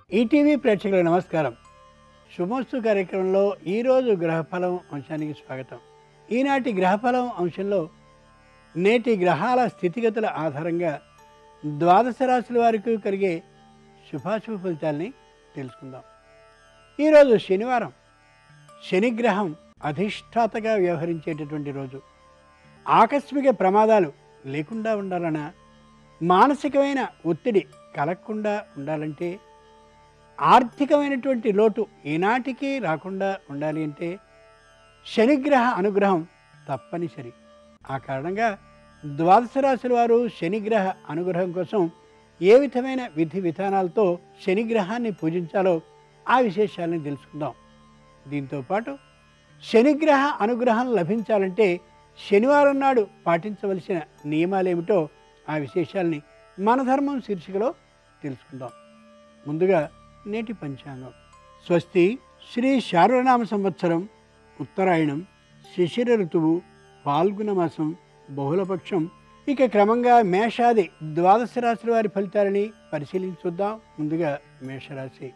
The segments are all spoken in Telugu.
ఈటీవీ ప్రేక్షకులకు నమస్కారం శుభమస్తు కార్యక్రమంలో ఈరోజు గ్రహఫలం అంశానికి స్వాగతం ఈనాటి గ్రహఫలం అంశంలో నేటి గ్రహాల స్థితిగతుల ఆధారంగా ద్వాదశ రాశుల వారికి కలిగే శుభాశుభ ఫలితాల్ని తెలుసుకుందాం ఈరోజు శనివారం శనిగ్రహం అధిష్టాతగా వ్యవహరించేటటువంటి రోజు ఆకస్మిక ప్రమాదాలు లేకుండా ఉండాలన్నా మానసికమైన ఒత్తిడి కలగకుండా ఉండాలంటే ఆర్థికమైనటువంటి లోటు ఈనాటికి రాకుండా ఉండాలి అంటే శనిగ్రహ అనుగ్రహం తప్పనిసరి ఆ కారణంగా ద్వాదశ రాశుల వారు శనిగ్రహ అనుగ్రహం కోసం ఏ విధమైన విధి విధానాలతో శనిగ్రహాన్ని పూజించాలో ఆ విశేషాలని తెలుసుకుందాం దీంతో పాటు శనిగ్రహ అనుగ్రహం లభించాలంటే శనివారం నాడు పాటించవలసిన నియమాలేమిటో ఆ విశేషాల్ని మన ధర్మం శీర్షికలో తెలుసుకుందాం ముందుగా నేటి పంచాంగం స్వస్తి శ్రీ శార్వనామ సంవత్సరం ఉత్తరాయణం శిశిర ఋతువు పాల్గొన మాసం బహుళపక్షం ఇక క్రమంగా మేషాది ద్వాదశ రాశుల వారి ఫలితాలని పరిశీలించుద్దాం ముందుగా మేషరాశి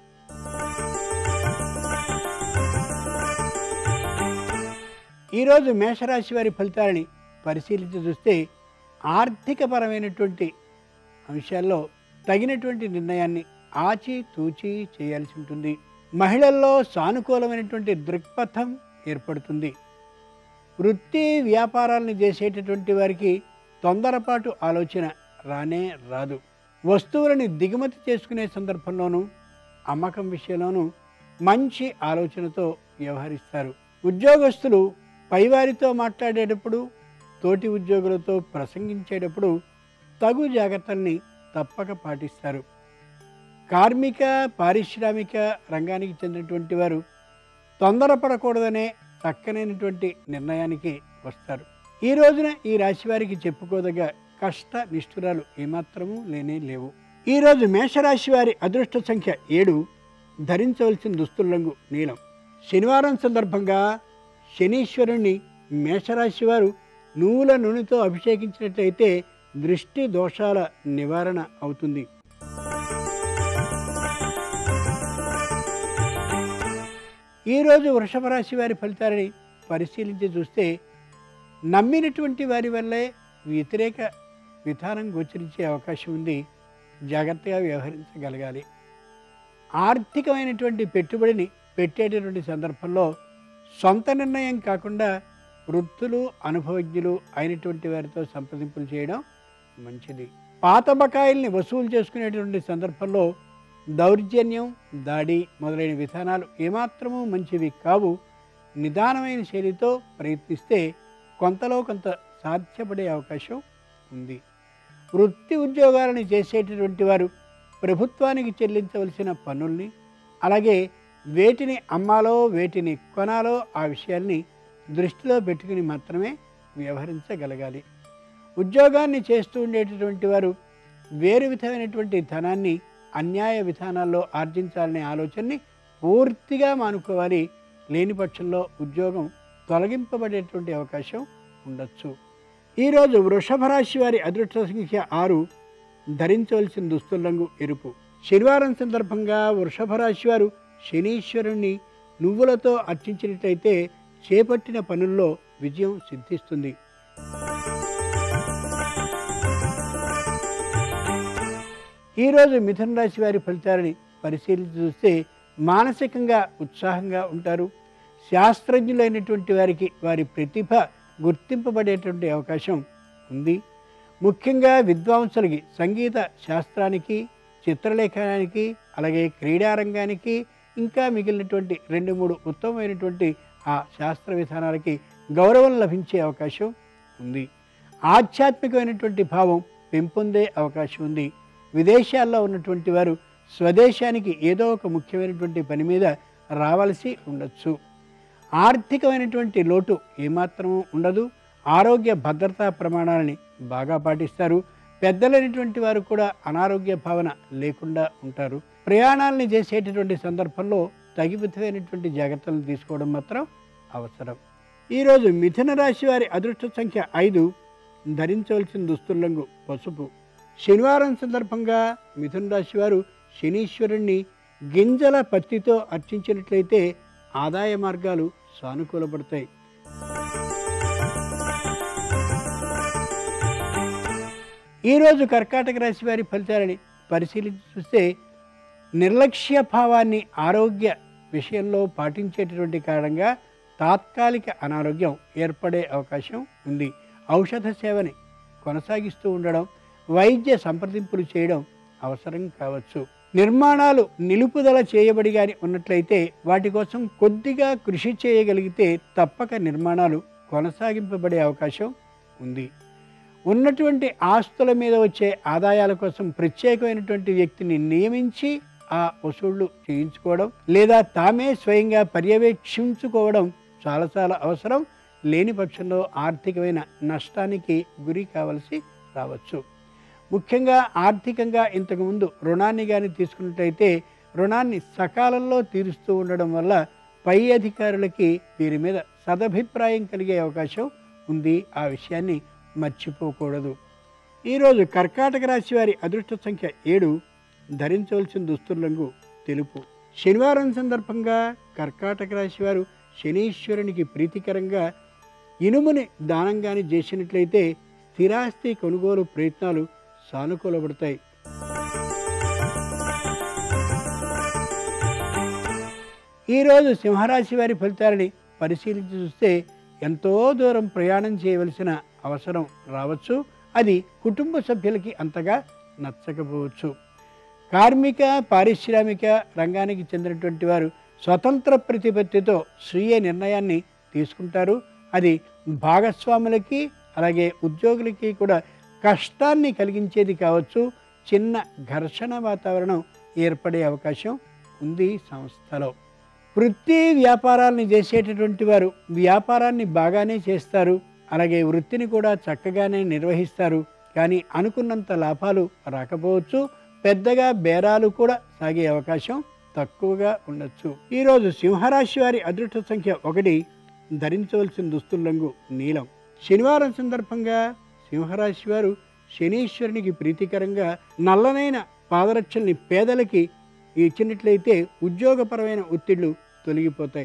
ఈరోజు మేషరాశి వారి ఫలితాలని పరిశీలించి చూస్తే ఆర్థికపరమైనటువంటి అంశాల్లో తగినటువంటి నిర్ణయాన్ని ఆచి తూచి చేయాల్సి ఉంటుంది మహిళల్లో సానుకూలమైనటువంటి దృక్పథం ఏర్పడుతుంది వృత్తి వ్యాపారాలను చేసేటటువంటి వారికి తొందరపాటు ఆలోచన రానే రాదు వస్తువులని దిగుమతి చేసుకునే సందర్భంలోనూ అమ్మకం విషయంలోనూ మంచి ఆలోచనతో వ్యవహరిస్తారు ఉద్యోగస్తులు పైవారితో మాట్లాడేటప్పుడు తోటి ఉద్యోగులతో ప్రసంగించేటప్పుడు తగు జాగ్రత్తల్ని తప్పక పాటిస్తారు కార్మిక పారిశ్రామిక రంగానికి చెందినటువంటి వారు తొందరపడకూడదనే చక్కనైనటువంటి నిర్ణయానికి వస్తారు ఈ రోజున ఈ రాశి వారికి చెప్పుకోదగ్గ కష్ట నిష్ఠురాలు ఏమాత్రము లేనే లేవు ఈరోజు మేషరాశి వారి అదృష్ట సంఖ్య ఏడు ధరించవలసిన దుస్తుల రంగు నీలం శనివారం సందర్భంగా శనీశ్వరుణ్ణి మేషరాశి వారు నువ్వుల నూనెతో అభిషేకించినట్లయితే దృష్టి దోషాల నివారణ అవుతుంది ఈరోజు వృషభ రాశి వారి ఫలితాలని పరిశీలించి చూస్తే నమ్మినటువంటి వారి వల్లే వ్యతిరేక విధానం గోచరించే అవకాశం ఉంది జాగ్రత్తగా వ్యవహరించగలగాలి ఆర్థికమైనటువంటి పెట్టుబడిని పెట్టేటటువంటి సందర్భంలో సొంత నిర్ణయం కాకుండా వృత్తులు అనుభవజ్ఞులు అయినటువంటి వారితో సంప్రదింపులు చేయడం మంచిది పాత బకాయిల్ని వసూలు చేసుకునేటువంటి సందర్భంలో దౌర్జన్యం దాడి మొదలైన విధానాలు ఏమాత్రమూ మంచివి కావు నిదానమైన శైలితో ప్రయత్నిస్తే కొంతలో కొంత సాధ్యపడే అవకాశం ఉంది వృత్తి ఉద్యోగాలను చేసేటటువంటి వారు ప్రభుత్వానికి చెల్లించవలసిన పన్నుల్ని అలాగే వేటిని అమ్మాలో వేటిని కొనాలో ఆ విషయాల్ని దృష్టిలో పెట్టుకుని మాత్రమే వ్యవహరించగలగాలి ఉద్యోగాన్ని చేస్తూ ఉండేటటువంటి వారు వేరు విధమైనటువంటి ధనాన్ని అన్యాయ విధానాల్లో ఆర్జించాలనే ఆలోచనని పూర్తిగా మానుకోవాలి లేని పక్షంలో ఉద్యోగం తొలగింపబడేటువంటి అవకాశం ఉండొచ్చు ఈరోజు వృషభ రాశి వారి అదృష్ట సంఖ్య ఆరు ధరించవలసిన దుస్తుల రంగు ఎరుపు శనివారం సందర్భంగా వృషభ రాశి వారు శనీశ్వరుణ్ణి నువ్వులతో అర్చించినట్లయితే చేపట్టిన పనుల్లో విజయం సిద్ధిస్తుంది ఈరోజు మిథున రాశి వారి ఫలితాలని పరిశీలించి చూస్తే మానసికంగా ఉత్సాహంగా ఉంటారు శాస్త్రజ్ఞులైనటువంటి వారికి వారి ప్రతిభ గుర్తింపబడేటువంటి అవకాశం ఉంది ముఖ్యంగా విద్వాంసులకి సంగీత శాస్త్రానికి చిత్రలేఖనానికి అలాగే క్రీడారంగానికి ఇంకా మిగిలినటువంటి రెండు మూడు ఉత్తమమైనటువంటి ఆ శాస్త్ర విధానాలకి గౌరవం లభించే అవకాశం ఉంది ఆధ్యాత్మికమైనటువంటి భావం పెంపొందే అవకాశం ఉంది విదేశాల్లో ఉన్నటువంటి వారు స్వదేశానికి ఏదో ఒక ముఖ్యమైనటువంటి పని మీద రావలసి ఉండొచ్చు ఆర్థికమైనటువంటి లోటు ఏమాత్రము ఉండదు ఆరోగ్య భద్రతా ప్రమాణాలని బాగా పాటిస్తారు పెద్దలైనటువంటి వారు కూడా అనారోగ్య భావన లేకుండా ఉంటారు ప్రయాణాలని చేసేటటువంటి సందర్భంలో తగి విధమైనటువంటి జాగ్రత్తలు తీసుకోవడం మాత్రం అవసరం ఈరోజు మిథున రాశి వారి అదృష్ట సంఖ్య ఐదు ధరించవలసిన దుస్తుల రంగు పసుపు శనివారం సందర్భంగా మిథున రాశి వారు శనీశ్వరుణ్ణి గింజల పత్తితో అర్చించినట్లయితే ఆదాయ మార్గాలు సానుకూలపడతాయి ఈరోజు కర్కాటక రాశి వారి ఫలితాలని పరిశీలించి చూస్తే నిర్లక్ష్య భావాన్ని ఆరోగ్య విషయంలో పాటించేటటువంటి కారణంగా తాత్కాలిక అనారోగ్యం ఏర్పడే అవకాశం ఉంది ఔషధ సేవని కొనసాగిస్తూ ఉండడం వైద్య సంప్రదింపులు చేయడం అవసరం కావచ్చు నిర్మాణాలు నిలుపుదల చేయబడి కానీ ఉన్నట్లయితే వాటి కోసం కొద్దిగా కృషి చేయగలిగితే తప్పక నిర్మాణాలు కొనసాగింపబడే అవకాశం ఉంది ఉన్నటువంటి ఆస్తుల మీద వచ్చే ఆదాయాల కోసం ప్రత్యేకమైనటువంటి వ్యక్తిని నియమించి ఆ వసూళ్లు చేయించుకోవడం లేదా తామే స్వయంగా పర్యవేక్షించుకోవడం చాలా చాలా అవసరం లేని పక్షంలో ఆర్థికమైన నష్టానికి గురి కావలసి రావచ్చు ముఖ్యంగా ఆర్థికంగా ఇంతకుముందు రుణాన్ని కానీ తీసుకున్నట్టయితే రుణాన్ని సకాలంలో తీరుస్తూ ఉండడం వల్ల పై అధికారులకి వీరి మీద సదభిప్రాయం కలిగే అవకాశం ఉంది ఆ విషయాన్ని మర్చిపోకూడదు ఈరోజు కర్కాటక రాశి వారి అదృష్ట సంఖ్య ఏడు ధరించవలసిన దుస్తుల తెలుపు శనివారం సందర్భంగా కర్కాటక రాశి వారు శనీశ్వరునికి ప్రీతికరంగా ఇనుముని దానంగాని చేసినట్లయితే స్థిరాస్తి కొనుగోలు ప్రయత్నాలు సానుకూలపడతాయి ఈరోజు సింహరాశి వారి ఫలితాలని పరిశీలించి చూస్తే ఎంతో దూరం ప్రయాణం చేయవలసిన అవసరం రావచ్చు అది కుటుంబ సభ్యులకి అంతగా నచ్చకపోవచ్చు కార్మిక పారిశ్రామిక రంగానికి చెందినటువంటి వారు స్వతంత్ర ప్రతిపత్తితో స్వీయ నిర్ణయాన్ని తీసుకుంటారు అది భాగస్వాములకి అలాగే ఉద్యోగులకి కూడా కష్టాన్ని కలిగించేది కావచ్చు చిన్న ఘర్షణ వాతావరణం ఏర్పడే అవకాశం ఉంది సంస్థలో వృత్తి వ్యాపారాలను చేసేటటువంటి వారు వ్యాపారాన్ని బాగానే చేస్తారు అలాగే వృత్తిని కూడా చక్కగానే నిర్వహిస్తారు కానీ అనుకున్నంత లాభాలు రాకపోవచ్చు పెద్దగా బేరాలు కూడా సాగే అవకాశం తక్కువగా ఉండొచ్చు ఈరోజు సింహరాశి వారి అదృష్ట సంఖ్య ఒకటి ధరించవలసిన దుస్తుల రంగు నీలం శనివారం సందర్భంగా సింహరాశి వారు శనీశ్వరునికి ప్రీతికరంగా నల్లనైన పాదరక్షల్ని పేదలకి ఇచ్చినట్లయితే ఉద్యోగపరమైన ఒత్తిళ్లు తొలగిపోతాయి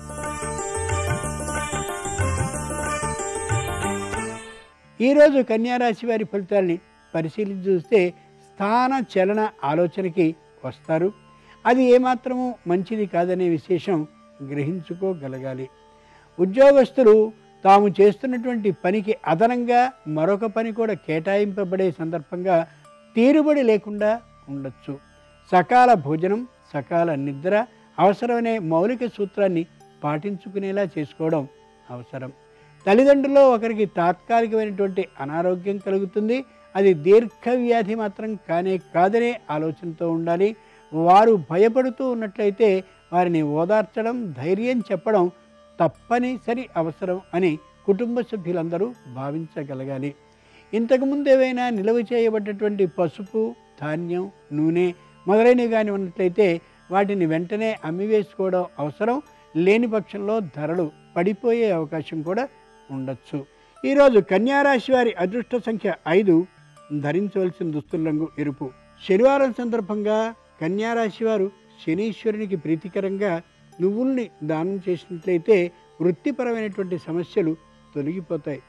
ఈరోజు కన్యారాశి వారి ఫలితాల్ని పరిశీలించి చూస్తే స్థాన చలన ఆలోచనకి వస్తారు అది ఏమాత్రము మంచిది కాదనే విశేషం గ్రహించుకోగలగాలి ఉద్యోగస్తులు తాము చేస్తున్నటువంటి పనికి అదనంగా మరొక పని కూడా కేటాయింపబడే సందర్భంగా తీరుబడి లేకుండా ఉండొచ్చు సకాల భోజనం సకాల నిద్ర అవసరమనే మౌలిక సూత్రాన్ని పాటించుకునేలా చేసుకోవడం అవసరం తల్లిదండ్రుల్లో ఒకరికి తాత్కాలికమైనటువంటి అనారోగ్యం కలుగుతుంది అది దీర్ఘవ్యాధి మాత్రం కానే కాదనే ఆలోచనతో ఉండాలి వారు భయపడుతూ ఉన్నట్లయితే వారిని ఓదార్చడం ధైర్యం చెప్పడం తప్పనిసరి అవసరం అని కుటుంబ సభ్యులందరూ భావించగలగాలి ఇంతకుముందు ఏవైనా నిల్వ చేయబడ్డటువంటి పసుపు ధాన్యం నూనె మొదలైనవి కానీ ఉన్నట్లయితే వాటిని వెంటనే అమ్మివేసుకోవడం అవసరం లేని పక్షంలో ధరలు పడిపోయే అవకాశం కూడా ఉండొచ్చు ఈరోజు కన్యారాశి వారి అదృష్ట సంఖ్య ఐదు ధరించవలసిన దుస్తుల రంగు ఎరుపు శనివారం సందర్భంగా కన్యారాశి వారు శనీశ్వరునికి ప్రీతికరంగా నువ్వుల్ని దానం చేసినట్లయితే వృత్తిపరమైనటువంటి సమస్యలు తొలగిపోతాయి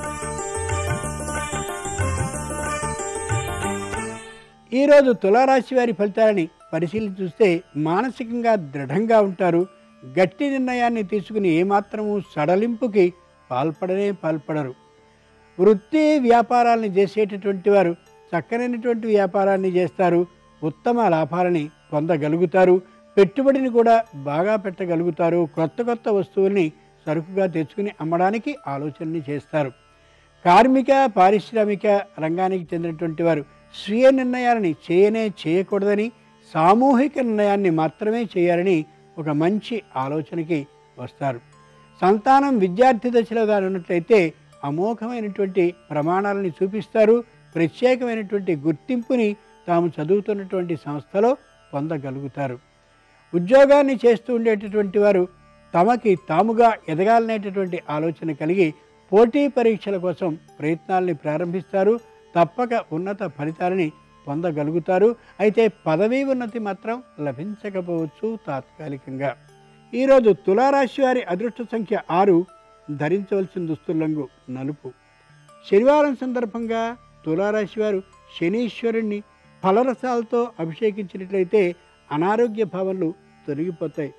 ఈరోజు తులారాశి వారి ఫలితాలని పరిశీలించి చూస్తే మానసికంగా దృఢంగా ఉంటారు గట్టి నిర్ణయాన్ని తీసుకుని ఏమాత్రము సడలింపుకి పాల్పడనే పాల్పడరు వృత్తి వ్యాపారాలను చేసేటటువంటి వారు చక్కనైనటువంటి వ్యాపారాన్ని చేస్తారు ఉత్తమ లాభాలని పొందగలుగుతారు పెట్టుబడిని కూడా బాగా పెట్టగలుగుతారు కొత్త కొత్త వస్తువుల్ని సరుకుగా తెచ్చుకుని అమ్మడానికి ఆలోచనని చేస్తారు కార్మిక పారిశ్రామిక రంగానికి చెందినటువంటి వారు స్వీయ నిర్ణయాలని చేయనే చేయకూడదని సామూహిక నిర్ణయాన్ని మాత్రమే చేయాలని ఒక మంచి ఆలోచనకి వస్తారు సంతానం విద్యార్థి దశలో కానీ ఉన్నట్లయితే అమోఘమైనటువంటి ప్రమాణాలని చూపిస్తారు ప్రత్యేకమైనటువంటి గుర్తింపుని తాము చదువుతున్నటువంటి సంస్థలో పొందగలుగుతారు ఉద్యోగాన్ని చేస్తూ ఉండేటటువంటి వారు తమకి తాముగా ఎదగాలనేటటువంటి ఆలోచన కలిగి పోటీ పరీక్షల కోసం ప్రయత్నాల్ని ప్రారంభిస్తారు తప్పక ఉన్నత ఫలితాలని పొందగలుగుతారు అయితే పదవీ ఉన్నతి మాత్రం లభించకపోవచ్చు తాత్కాలికంగా ఈరోజు తులారాశి వారి అదృష్ట సంఖ్య ఆరు ధరించవలసిన దుస్తులంగు నలుపు శనివారం సందర్భంగా తులారాశి వారు శనీశ్వరుణ్ణి ఫలరసాలతో అభిషేకించినట్లయితే అనారోగ్య భావనలు తొలగిపోతాయి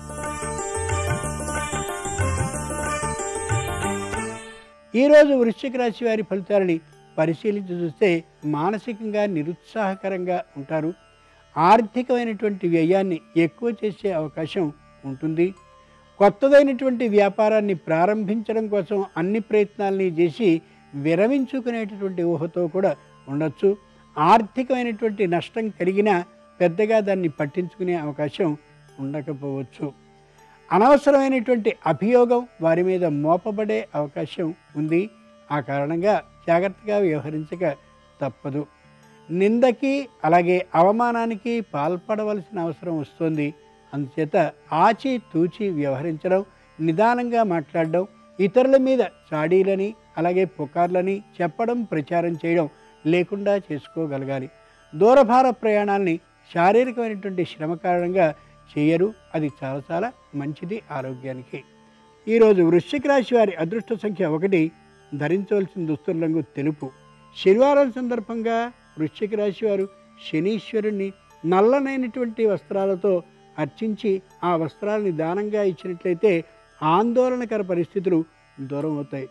ఈరోజు వృశ్చిక రాశి వారి ఫలితాలని పరిశీలించి చూస్తే మానసికంగా నిరుత్సాహకరంగా ఉంటారు ఆర్థికమైనటువంటి వ్యయాన్ని ఎక్కువ చేసే అవకాశం ఉంటుంది కొత్తదైనటువంటి వ్యాపారాన్ని ప్రారంభించడం కోసం అన్ని ప్రయత్నాలని చేసి విరమించుకునేటటువంటి ఊహతో కూడా ఉండొచ్చు ఆర్థికమైనటువంటి నష్టం కలిగినా పెద్దగా దాన్ని పట్టించుకునే అవకాశం ఉండకపోవచ్చు అనవసరమైనటువంటి అభియోగం వారి మీద మోపబడే అవకాశం ఉంది ఆ కారణంగా జాగ్రత్తగా వ్యవహరించక తప్పదు నిందకి అలాగే అవమానానికి పాల్పడవలసిన అవసరం వస్తుంది అందుచేత ఆచి తూచి వ్యవహరించడం నిదానంగా మాట్లాడడం ఇతరుల మీద చాడీలని అలాగే పుకార్లని చెప్పడం ప్రచారం చేయడం లేకుండా చేసుకోగలగాలి దూరభార ప్రయాణాల్ని శారీరకమైనటువంటి శ్రమ కారణంగా చేయరు అది చాలా చాలా మంచిది ఆరోగ్యానికి ఈరోజు వృశ్చిక రాశి వారి అదృష్ట సంఖ్య ఒకటి ధరించవలసిన దుస్తుల రంగు తెలుపు శనివారం సందర్భంగా వృశ్చిక రాశి వారు శనీశ్వరుణ్ణి నల్లనైనటువంటి వస్త్రాలతో అర్చించి ఆ వస్త్రాలని దానంగా ఇచ్చినట్లయితే ఆందోళనకర పరిస్థితులు దూరం అవుతాయి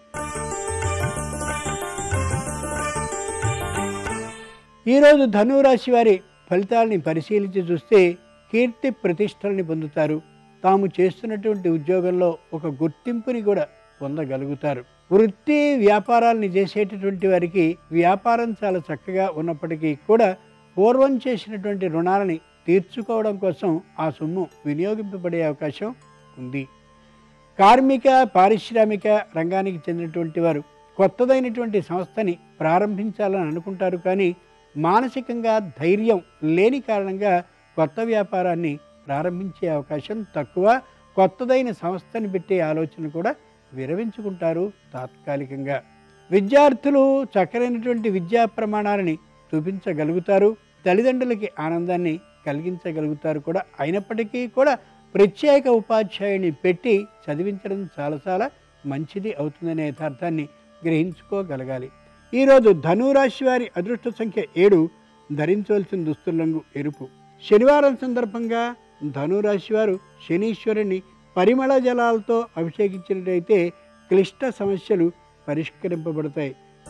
ఈరోజు ధనురాశి వారి ఫలితాలని పరిశీలించి చూస్తే కీర్తి ప్రతిష్టలని పొందుతారు తాము చేస్తున్నటువంటి ఉద్యోగంలో ఒక గుర్తింపుని కూడా పొందగలుగుతారు వృత్తి వ్యాపారాల్ని చేసేటటువంటి వారికి వ్యాపారం చాలా చక్కగా ఉన్నప్పటికీ కూడా పూర్వం చేసినటువంటి రుణాలని తీర్చుకోవడం కోసం ఆ సొమ్ము వినియోగింపబడే అవకాశం ఉంది కార్మిక పారిశ్రామిక రంగానికి చెందినటువంటి వారు కొత్తదైనటువంటి సంస్థని ప్రారంభించాలని అనుకుంటారు కానీ మానసికంగా ధైర్యం లేని కారణంగా కొత్త వ్యాపారాన్ని ప్రారంభించే అవకాశం తక్కువ కొత్తదైన సంస్థని పెట్టే ఆలోచన కూడా విరమించుకుంటారు తాత్కాలికంగా విద్యార్థులు చక్కరైనటువంటి విద్యా ప్రమాణాలని చూపించగలుగుతారు తల్లిదండ్రులకి ఆనందాన్ని కలిగించగలుగుతారు కూడా అయినప్పటికీ కూడా ప్రత్యేక ఉపాధ్యాయుని పెట్టి చదివించడం చాలా చాలా మంచిది అవుతుందనే యథార్థాన్ని గ్రహించుకోగలగాలి ఈరోజు ధనురాశి వారి అదృష్ట సంఖ్య ఏడు ధరించవలసిన దుస్తుల రంగు ఎరుపు శనివారం సందర్భంగా ధనురాశి వారు శనీశ్వరుని పరిమళ జలాలతో అభిషేకించినట్లయితే క్లిష్ట సమస్యలు పరిష్కరింపబడతాయి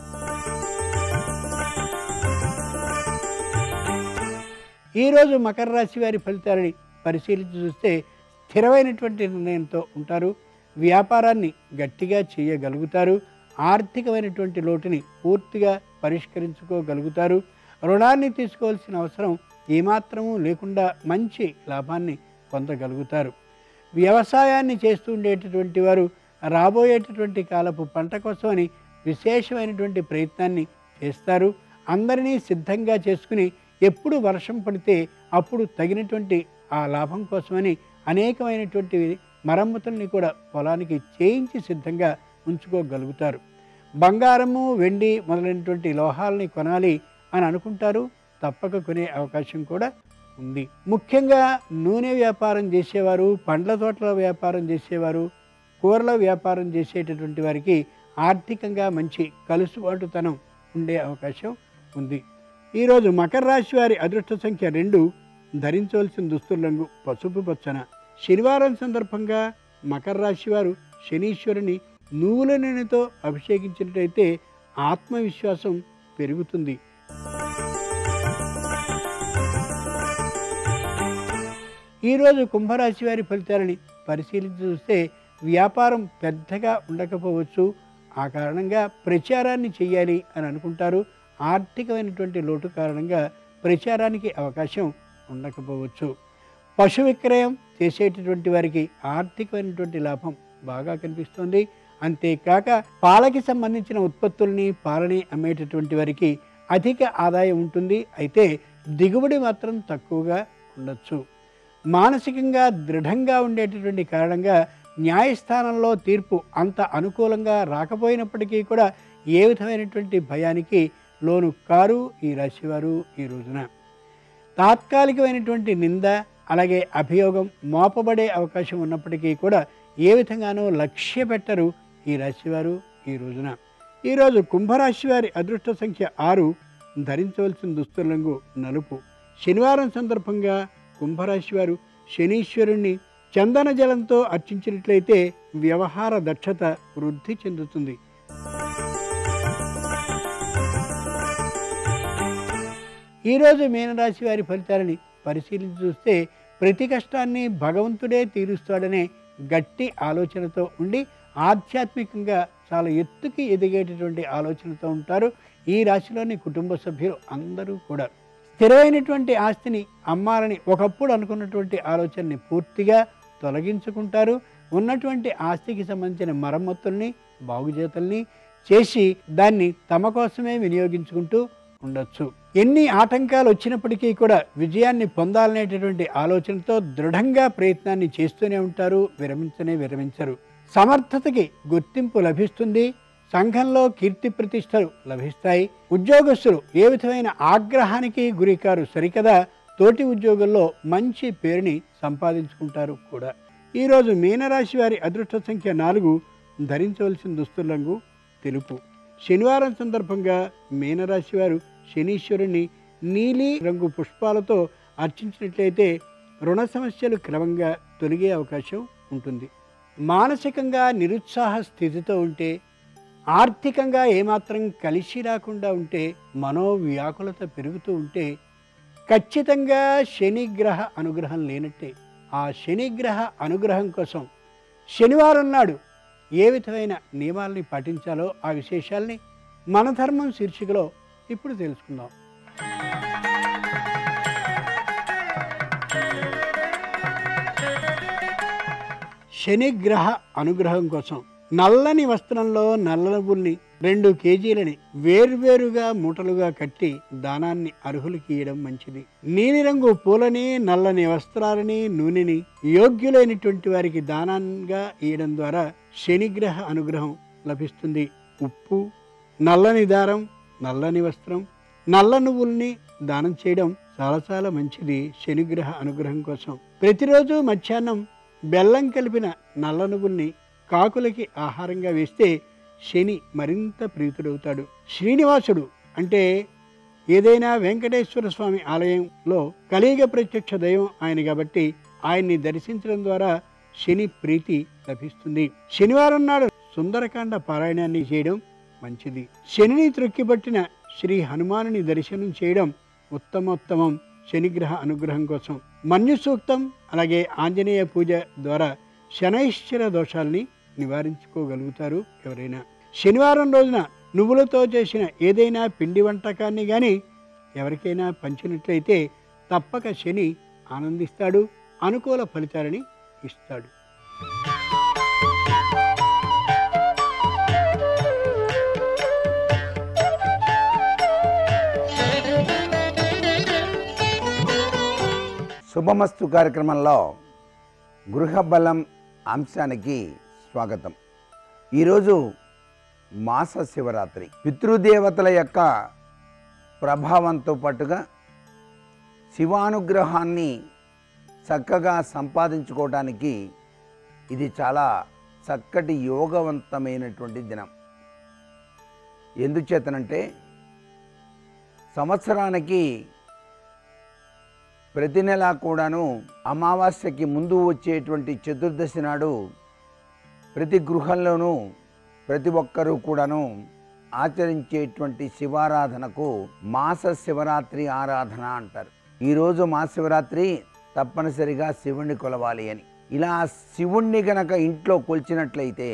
ఈరోజు మకర రాశి వారి ఫలితాలని పరిశీలించి చూస్తే స్థిరమైనటువంటి నిర్ణయంతో ఉంటారు వ్యాపారాన్ని గట్టిగా చేయగలుగుతారు ఆర్థికమైనటువంటి లోటుని పూర్తిగా పరిష్కరించుకోగలుగుతారు రుణాన్ని తీసుకోవాల్సిన అవసరం ఏమాత్రమూ లేకుండా మంచి లాభాన్ని పొందగలుగుతారు వ్యవసాయాన్ని చేస్తూ ఉండేటటువంటి వారు రాబోయేటటువంటి కాలపు పంట కోసమని విశేషమైనటువంటి ప్రయత్నాన్ని చేస్తారు అందరినీ సిద్ధంగా చేసుకుని ఎప్పుడు వర్షం పడితే అప్పుడు తగినటువంటి ఆ లాభం కోసమని అనేకమైనటువంటి మరమ్మతుల్ని కూడా పొలానికి చేయించి సిద్ధంగా ఉంచుకోగలుగుతారు బంగారము వెండి మొదలైనటువంటి లోహాలని కొనాలి అని అనుకుంటారు తప్పక కొనే అవకాశం కూడా ఉంది ముఖ్యంగా నూనె వ్యాపారం చేసేవారు పండ్ల తోటల వ్యాపారం చేసేవారు కూరల వ్యాపారం చేసేటటువంటి వారికి ఆర్థికంగా మంచి కలుసుబాటుతనం ఉండే అవకాశం ఉంది ఈరోజు మకర రాశి వారి అదృష్ట సంఖ్య రెండు ధరించవలసిన దుస్తుల రంగు పసుపు పచ్చన శనివారం సందర్భంగా మకర రాశి వారు శనీశ్వరుని నువ్వుల నూనెతో అభిషేకించినట్లయితే ఆత్మవిశ్వాసం పెరుగుతుంది ఈరోజు కుంభరాశి వారి ఫలితాలని పరిశీలించి చూస్తే వ్యాపారం పెద్దగా ఉండకపోవచ్చు ఆ కారణంగా ప్రచారాన్ని చేయాలి అని అనుకుంటారు ఆర్థికమైనటువంటి లోటు కారణంగా ప్రచారానికి అవకాశం ఉండకపోవచ్చు పశు విక్రయం చేసేటటువంటి వారికి ఆర్థికమైనటువంటి లాభం బాగా కనిపిస్తుంది అంతేకాక పాలకి సంబంధించిన ఉత్పత్తుల్ని పాలని అమ్మేటటువంటి వారికి అధిక ఆదాయం ఉంటుంది అయితే దిగుబడి మాత్రం తక్కువగా ఉండొచ్చు మానసికంగా దృఢంగా ఉండేటటువంటి కారణంగా న్యాయస్థానంలో తీర్పు అంత అనుకూలంగా రాకపోయినప్పటికీ కూడా ఏ విధమైనటువంటి భయానికి లోను కారు ఈ రాశివారు ఈ రోజున తాత్కాలికమైనటువంటి నింద అలాగే అభియోగం మోపబడే అవకాశం ఉన్నప్పటికీ కూడా ఏ విధంగానూ లక్ష్య పెట్టరు ఈ రాశివారు ఈ రోజున ఈరోజు కుంభరాశి వారి అదృష్ట సంఖ్య ఆరు ధరించవలసిన దుస్తుల రంగు నలుపు శనివారం సందర్భంగా కుంభరాశి వారు శనీశ్వరుణ్ణి చందన జలంతో అర్చించినట్లయితే వ్యవహార దక్షత వృద్ధి చెందుతుంది ఈరోజు మీనరాశి వారి ఫలితాలని పరిశీలించి చూస్తే ప్రతి కష్టాన్ని భగవంతుడే తీరుస్తాడనే గట్టి ఆలోచనతో ఉండి ఆధ్యాత్మికంగా చాలా ఎత్తుకి ఎదిగేటటువంటి ఆలోచనతో ఉంటారు ఈ రాశిలోని కుటుంబ సభ్యులు అందరూ కూడా స్థిరమైనటువంటి ఆస్తిని అమ్మాలని ఒకప్పుడు అనుకున్నటువంటి ఆలోచనని పూర్తిగా తొలగించుకుంటారు ఉన్నటువంటి ఆస్తికి సంబంధించిన మరమ్మతుల్ని బాగుజేతల్ని చేసి దాన్ని తమ కోసమే వినియోగించుకుంటూ ఉండొచ్చు ఎన్ని ఆటంకాలు వచ్చినప్పటికీ కూడా విజయాన్ని పొందాలనేటటువంటి ఆలోచనతో దృఢంగా ప్రయత్నాన్ని చేస్తూనే ఉంటారు విరమించనే విరమించరు సమర్థతకి గుర్తింపు లభిస్తుంది సంఘంలో కీర్తి ప్రతిష్టలు లభిస్తాయి ఉద్యోగస్తులు ఏ విధమైన ఆగ్రహానికి గురికారు సరికదా తోటి ఉద్యోగుల్లో మంచి పేరుని సంపాదించుకుంటారు కూడా ఈరోజు మీనరాశి వారి అదృష్ట సంఖ్య నాలుగు ధరించవలసిన దుస్తుల రంగు తెలుపు శనివారం సందర్భంగా మీనరాశి వారు శనీశ్వరుని నీలి రంగు పుష్పాలతో అర్చించినట్లయితే రుణ సమస్యలు క్రమంగా తొలగే అవకాశం ఉంటుంది మానసికంగా నిరుత్సాహ స్థితితో ఉంటే ఆర్థికంగా ఏమాత్రం కలిసి రాకుండా ఉంటే మనోవ్యాకులత పెరుగుతూ ఉంటే ఖచ్చితంగా శనిగ్రహ అనుగ్రహం లేనట్టే ఆ శనిగ్రహ అనుగ్రహం కోసం శనివారం నాడు ఏ విధమైన నియమాల్ని పాటించాలో ఆ విశేషాల్ని మన ధర్మం శీర్షికలో ఇప్పుడు తెలుసుకుందాం శనిగ్రహ అనుగ్రహం కోసం నల్లని వస్త్రంలో నల్ల నువ్వుల్ని రెండు కేజీలని వేర్వేరుగా మూటలుగా కట్టి దానాన్ని అర్హులకి ఇవ్వడం మంచిది నీలిరంగు పూలని నల్లని వస్త్రాలని నూనెని యోగ్యులైనటువంటి వారికి దానంగా ఇవ్వడం ద్వారా శనిగ్రహ అనుగ్రహం లభిస్తుంది ఉప్పు నల్లని దారం నల్లని వస్త్రం నల్ల నువ్వుల్ని దానం చేయడం చాలా చాలా మంచిది శనిగ్రహ అనుగ్రహం కోసం ప్రతిరోజు మధ్యాహ్నం బెల్లం కలిపిన నల్ల నువ్వుల్ని కాకులకి ఆహారంగా వేస్తే శని మరింత ప్రీతుడవుతాడు శ్రీనివాసుడు అంటే ఏదైనా వెంకటేశ్వర స్వామి ఆలయంలో కలియుగ ప్రత్యక్ష దైవం ఆయన కాబట్టి ఆయన్ని దర్శించడం ద్వారా శని ప్రీతి లభిస్తుంది శనివారం నాడు సుందరకాండ పారాయణాన్ని చేయడం మంచిది శనిని త్రొక్కిపట్టిన శ్రీ హనుమానుని దర్శనం చేయడం ఉత్తమోత్తమం శనిగ్రహ అనుగ్రహం కోసం మన్యు సూక్తం అలాగే ఆంజనేయ పూజ ద్వారా శనైశ్చర దోషాల్ని నివారించుకోగలుగుతారు ఎవరైనా శనివారం రోజున నువ్వులతో చేసిన ఏదైనా పిండి వంటకాన్ని కానీ ఎవరికైనా పంచినట్లయితే తప్పక శని ఆనందిస్తాడు అనుకూల ఫలితాలని ఇస్తాడు శుభమస్తు కార్యక్రమంలో గృహబలం అంశానికి స్వాగతం ఈరోజు మాస శివరాత్రి పితృదేవతల యొక్క ప్రభావంతో పాటుగా శివానుగ్రహాన్ని చక్కగా సంపాదించుకోవడానికి ఇది చాలా చక్కటి యోగవంతమైనటువంటి దినం ఎందుచేతనంటే సంవత్సరానికి ప్రతి నెల కూడాను అమావాస్యకి ముందు వచ్చేటువంటి చతుర్దశి నాడు ప్రతి గృహంలోనూ ప్రతి ఒక్కరూ కూడాను ఆచరించేటువంటి శివారాధనకు మాస శివరాత్రి ఆరాధన అంటారు ఈరోజు మహాశివరాత్రి తప్పనిసరిగా శివుణ్ణి కొలవాలి అని ఇలా శివుణ్ణి గనక ఇంట్లో కొలిచినట్లయితే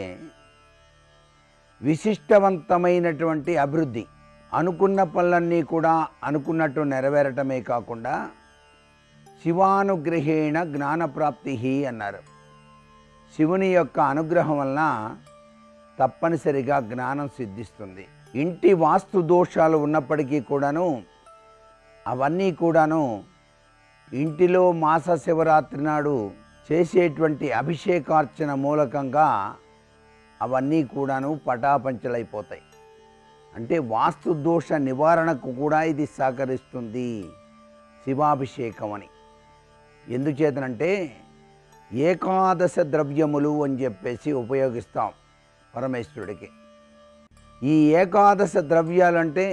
విశిష్టవంతమైనటువంటి అభివృద్ధి అనుకున్న పనులన్నీ కూడా అనుకున్నట్టు నెరవేరటమే కాకుండా శివానుగ్రహేణ జ్ఞానప్రాప్తి అన్నారు శివుని యొక్క అనుగ్రహం వలన తప్పనిసరిగా జ్ఞానం సిద్ధిస్తుంది ఇంటి వాస్తు దోషాలు ఉన్నప్పటికీ కూడాను అవన్నీ కూడాను ఇంటిలో మాస శివరాత్రి నాడు చేసేటువంటి అభిషేకార్చన మూలకంగా అవన్నీ కూడాను పటాపంచలైపోతాయి అంటే వాస్తు దోష నివారణకు కూడా ఇది సహకరిస్తుంది శివాభిషేకం అని ఎందుచేతనంటే ఏకాదశ ద్రవ్యములు అని చెప్పేసి ఉపయోగిస్తాం పరమేశ్వరుడికి ఈ ఏకాదశ ద్రవ్యాలంటే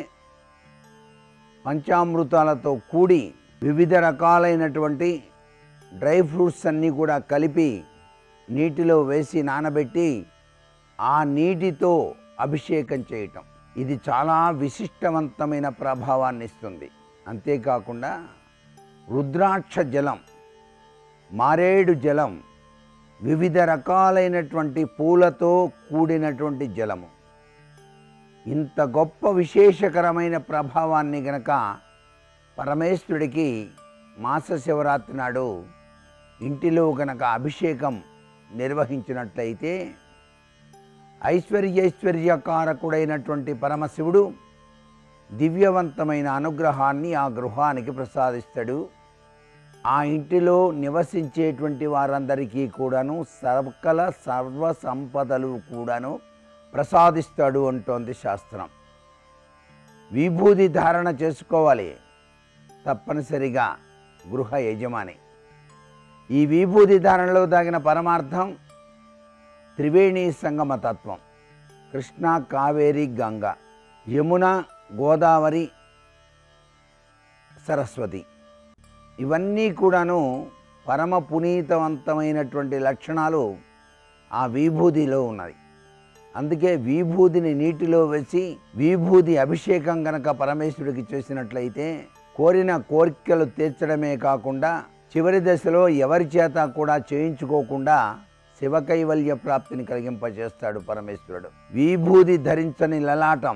పంచామృతాలతో కూడి వివిధ రకాలైనటువంటి డ్రై ఫ్రూట్స్ అన్నీ కూడా కలిపి నీటిలో వేసి నానబెట్టి ఆ నీటితో అభిషేకం చేయటం ఇది చాలా విశిష్టవంతమైన ప్రభావాన్ని ఇస్తుంది అంతేకాకుండా రుద్రాక్ష జలం మారేడు జలం వివిధ రకాలైనటువంటి పూలతో కూడినటువంటి జలము ఇంత గొప్ప విశేషకరమైన ప్రభావాన్ని గనక పరమేశ్వరుడికి మాస శివరాత్రి నాడు ఇంటిలో గనక అభిషేకం నిర్వహించినట్లయితే ఐశ్వర్యైశ్వర్యకారకుడైనటువంటి పరమశివుడు దివ్యవంతమైన అనుగ్రహాన్ని ఆ గృహానికి ప్రసాదిస్తాడు ఆ ఇంటిలో నివసించేటువంటి వారందరికీ కూడాను సకల సర్వ సంపదలు కూడాను ప్రసాదిస్తాడు అంటోంది శాస్త్రం విభూది ధారణ చేసుకోవాలి తప్పనిసరిగా గృహ యజమాని ఈ విభూది ధారణలో దాగిన పరమార్థం త్రివేణి సంగమ తత్వం కృష్ణ కావేరి గంగ యమున గోదావరి సరస్వతి ఇవన్నీ కూడాను పరమ పునీతవంతమైనటువంటి లక్షణాలు ఆ విభూదిలో ఉన్నది అందుకే విభూదిని నీటిలో వేసి విభూది అభిషేకం గనక పరమేశ్వరుడికి చేసినట్లయితే కోరిన కోరికలు తీర్చడమే కాకుండా చివరి దశలో ఎవరి చేత కూడా చేయించుకోకుండా శివకైవల్య ప్రాప్తిని కలిగింపజేస్తాడు పరమేశ్వరుడు విభూది ధరించని లలాటం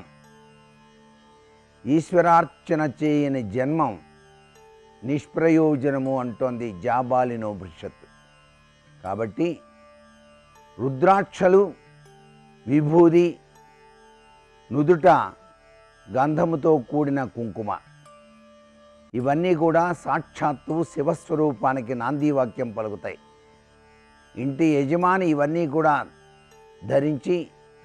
ఈశ్వరార్చన చేయని జన్మం నిష్ప్రయోజనము అంటోంది జాబాలినోపనిషత్తు కాబట్టి రుద్రాక్షలు విభూది నుదుట గంధముతో కూడిన కుంకుమ ఇవన్నీ కూడా సాక్షాత్తు శివస్వరూపానికి నాంది వాక్యం పలుకుతాయి ఇంటి యజమాని ఇవన్నీ కూడా ధరించి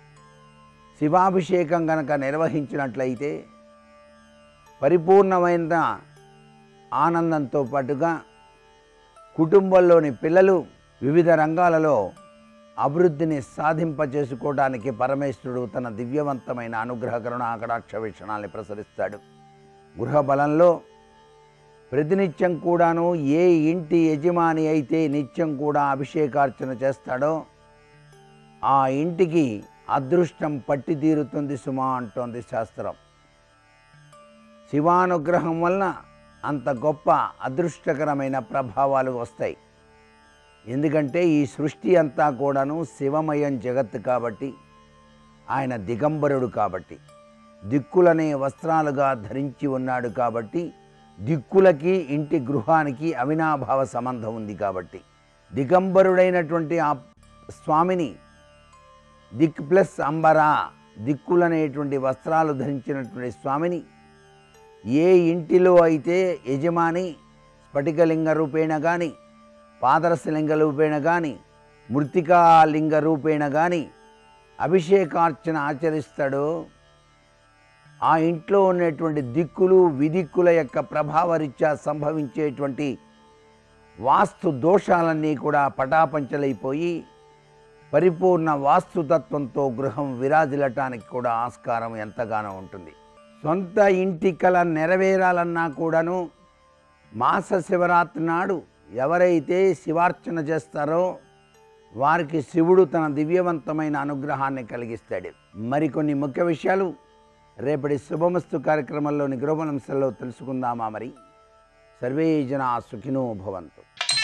శివాభిషేకం గనక నిర్వహించినట్లయితే పరిపూర్ణమైన ఆనందంతో పాటుగా కుటుంబంలోని పిల్లలు వివిధ రంగాలలో అభివృద్ధిని సాధింపచేసుకోవడానికి పరమేశ్వరుడు తన దివ్యవంతమైన అనుగ్రహ కరుణాకటాక్ష వీక్షణాన్ని ప్రసరిస్తాడు గృహ బలంలో ప్రతినిత్యం కూడాను ఏ ఇంటి యజమాని అయితే నిత్యం కూడా అభిషేకార్చన చేస్తాడో ఆ ఇంటికి అదృష్టం పట్టి తీరుతుంది సుమా అంటోంది శాస్త్రం శివానుగ్రహం వలన అంత గొప్ప అదృష్టకరమైన ప్రభావాలు వస్తాయి ఎందుకంటే ఈ సృష్టి అంతా కూడాను శివమయం జగత్తు కాబట్టి ఆయన దిగంబరుడు కాబట్టి దిక్కులనే వస్త్రాలుగా ధరించి ఉన్నాడు కాబట్టి దిక్కులకి ఇంటి గృహానికి అవినాభావ సంబంధం ఉంది కాబట్టి దిగంబరుడైనటువంటి ఆ స్వామిని దిక్ ప్లస్ అంబరా దిక్కులనేటువంటి వస్త్రాలు ధరించినటువంటి స్వామిని ఏ ఇంటిలో అయితే యజమాని స్ఫటికలింగ రూపేణ కానీ పాదరసలింగ రూపేణ కానీ మృతికాలింగ రూపేణ కానీ అభిషేకార్చన ఆచరిస్తాడో ఆ ఇంట్లో ఉన్నటువంటి దిక్కులు విదిక్కుల యొక్క ప్రభావరీత్యా సంభవించేటువంటి వాస్తు దోషాలన్నీ కూడా పటాపంచలైపోయి పరిపూర్ణ వాస్తుతత్వంతో గృహం విరాజిల్లటానికి కూడా ఆస్కారం ఎంతగానో ఉంటుంది సొంత ఇంటి కల నెరవేరాలన్నా కూడాను మాస శివరాత్రి నాడు ఎవరైతే శివార్చన చేస్తారో వారికి శివుడు తన దివ్యవంతమైన అనుగ్రహాన్ని కలిగిస్తాడు మరికొన్ని ముఖ్య విషయాలు రేపటి శుభమస్తు కార్యక్రమంలోని గృహనంశంలో తెలుసుకుందామా మరి సర్వే జన సుఖినో భవంతు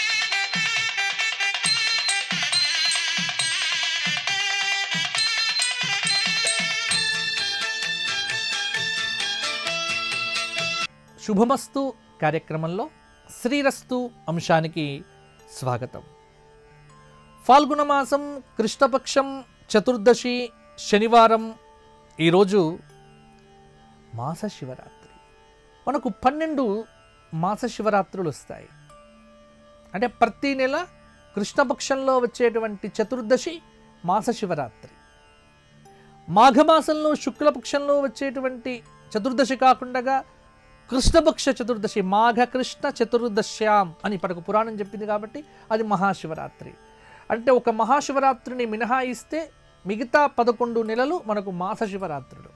శుభమస్తు కార్యక్రమంలో శ్రీరస్తు అంశానికి స్వాగతం ఫాల్గుణ మాసం కృష్ణపక్షం చతుర్దశి శనివారం ఈరోజు మాస శివరాత్రి మనకు పన్నెండు మాస శివరాత్రులు వస్తాయి అంటే ప్రతి నెల కృష్ణపక్షంలో వచ్చేటువంటి చతుర్దశి మాస శివరాత్రి మాఘమాసంలో శుక్లపక్షంలో వచ్చేటువంటి చతుర్దశి కాకుండా కృష్ణపక్ష చతుర్దశి మాఘ కృష్ణ చతుర్దశ్యాం అని పడకు పురాణం చెప్పింది కాబట్టి అది మహాశివరాత్రి అంటే ఒక మహాశివరాత్రిని మినహాయిస్తే మిగతా పదకొండు నెలలు మనకు మాస శివరాత్రులు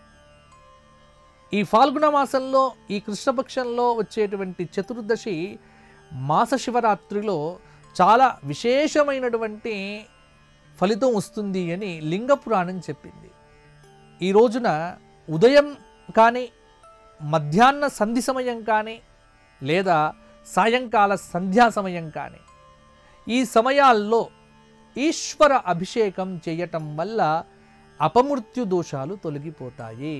ఈ ఫాల్గుణ మాసంలో ఈ కృష్ణపక్షంలో వచ్చేటువంటి చతుర్దశి మాస శివరాత్రిలో చాలా విశేషమైనటువంటి ఫలితం వస్తుంది అని లింగ పురాణం చెప్పింది ఈ రోజున ఉదయం కానీ మధ్యాహ్న సంధి సమయం కానీ లేదా సాయంకాల సంధ్యా సమయం కానీ ఈ సమయాల్లో ఈశ్వర అభిషేకం చేయటం వల్ల అపమృత్యు దోషాలు తొలగిపోతాయి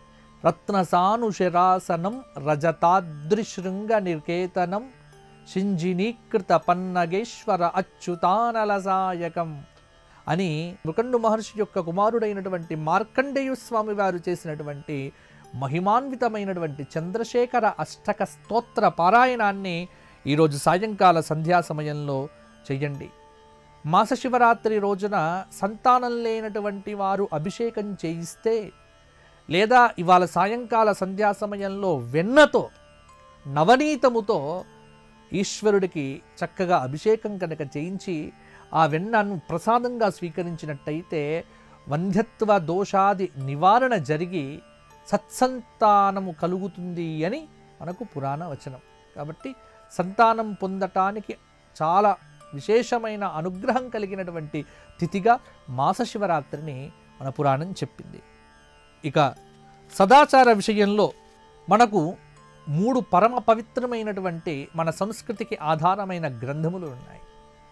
రత్నసానుశరాసనం రజతాద్రిశృంగ నిర్కేతనం సింజినీకృత పన్నగేశ్వర అచ్యుతానలసాయకం అని మృకండు మహర్షి యొక్క కుమారుడైనటువంటి మార్కండేయ స్వామి వారు చేసినటువంటి మహిమాన్వితమైనటువంటి చంద్రశేఖర అష్టక స్తోత్ర పారాయణాన్ని ఈరోజు సాయంకాల సంధ్యా సమయంలో చెయ్యండి మాస శివరాత్రి రోజున సంతానం లేనటువంటి వారు అభిషేకం చేయిస్తే లేదా ఇవాళ సాయంకాల సంధ్యా సమయంలో వెన్నతో నవనీతముతో ఈశ్వరుడికి చక్కగా అభిషేకం కనుక చేయించి ఆ వెన్నను ప్రసాదంగా స్వీకరించినట్టయితే వంధ్యత్వ దోషాది నివారణ జరిగి సత్సంతానము కలుగుతుంది అని మనకు పురాణ వచనం కాబట్టి సంతానం పొందటానికి చాలా విశేషమైన అనుగ్రహం కలిగినటువంటి తిథిగా మాస శివరాత్రిని మన పురాణం చెప్పింది ఇక సదాచార విషయంలో మనకు మూడు పరమ పవిత్రమైనటువంటి మన సంస్కృతికి ఆధారమైన గ్రంథములు ఉన్నాయి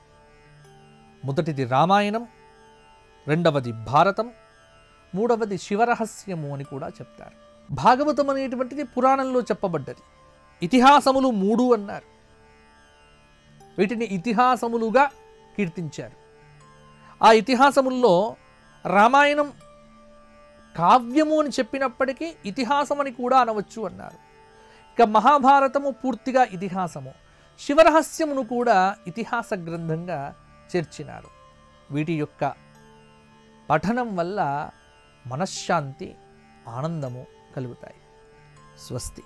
మొదటిది రామాయణం రెండవది భారతం మూడవది శివరహస్యము అని కూడా చెప్తారు భాగవతం అనేటువంటిది పురాణంలో చెప్పబడ్డది ఇతిహాసములు మూడు అన్నారు వీటిని ఇతిహాసములుగా కీర్తించారు ఆ ఇతిహాసముల్లో రామాయణం కావ్యము అని చెప్పినప్పటికీ ఇతిహాసం అని కూడా అనవచ్చు అన్నారు ఇక మహాభారతము పూర్తిగా ఇతిహాసము శివరహస్యమును కూడా ఇతిహాస గ్రంథంగా చేర్చినారు వీటి యొక్క పఠనం వల్ల మనశ్శాంతి ఆనందము కలుగుతాయి స్వస్తి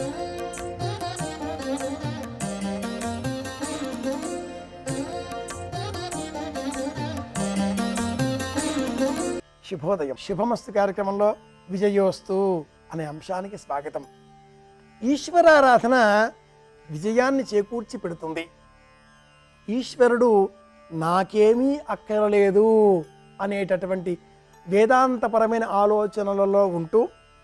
శుభోదయం శుభమస్తు కార్యక్రమంలో విజయోస్తు అనే అంశానికి స్వాగతం ఈశ్వరారాధన విజయాన్ని చేకూర్చి పెడుతుంది ఈశ్వరుడు నాకేమీ అక్కరలేదు అనేటటువంటి వేదాంతపరమైన ఆలోచనలలో ఉంటూ